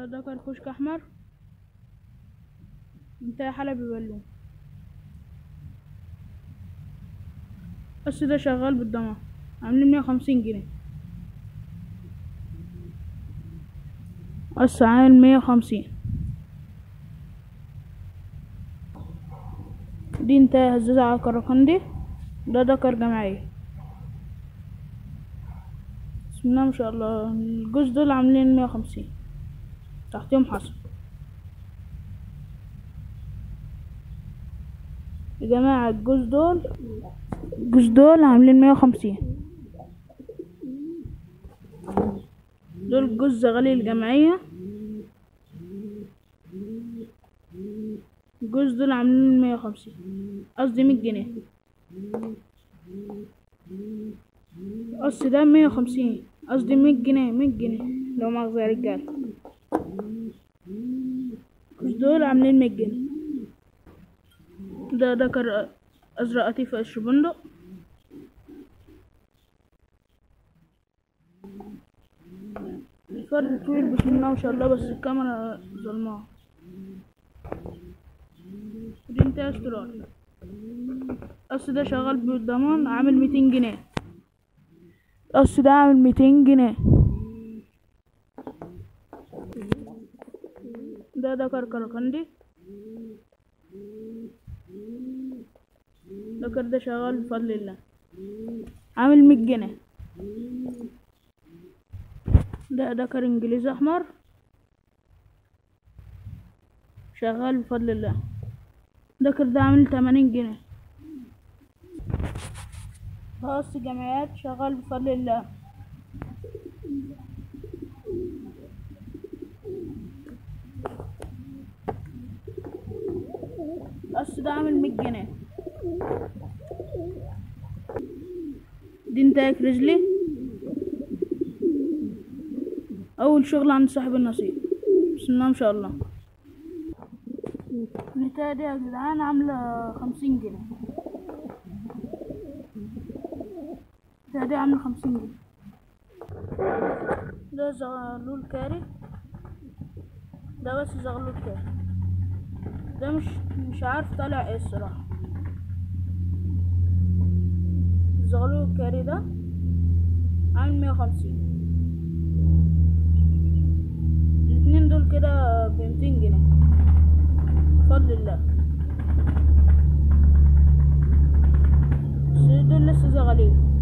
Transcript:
ذكر كشك احمر انتهى حلبي بالون بس ده شغال بالضمان عاملين مية وخمسين جنيه بس عامل مية وخمسين دي انتهى هزازة على كركندي ده دكر جمعية بسم الله ما شاء الله الجوز دول عاملين مية وخمسين تحتهم حصل يا جماعة الجوز دول الجوز دول عاملين مية وخمسين دول جوز غالي الجمعية الجوز دول عاملين مية وخمسين قصدي مية جنيه قص ده مية وخمسين قصدي مية جنيه مية جنيه لو مؤاخذة يا رجالة الجوز دول عاملين مية جنيه ده ذكر أزرق قطيف قشر بندق الفرد طويل بسم الله ما شاء الله بس الكاميرا ظلماه دي انتهى استرالي القص ده شغال بالضمان عامل ميتين جنيه القص ده عامل ميتين جنيه ده ذكر كركندي ذكر ده شغال بفضل الله عامل مية جنيه ده ذكر انجليزي احمر شغال بفضل الله ذكر ده عامل تمانين جنيه خاص جمعيات شغال بفضل الله القص ده عامل مية جنيه دي انتاج رجلي اول شغل عند صاحب النصيب بسم الله ما شاء الله النتاية دي يا جدعان عاملة خمسين جنيه النتاية دي عاملة خمسين جنيه ده زغلول كاري ده بس زغلول كاري ده مش مش عارف طالع ايه الصراحة الزغلول الكاري ده عامل مية وخمسين الاتنين دول كده بميتين جنيه بفضل الله بس دول لسه زغالين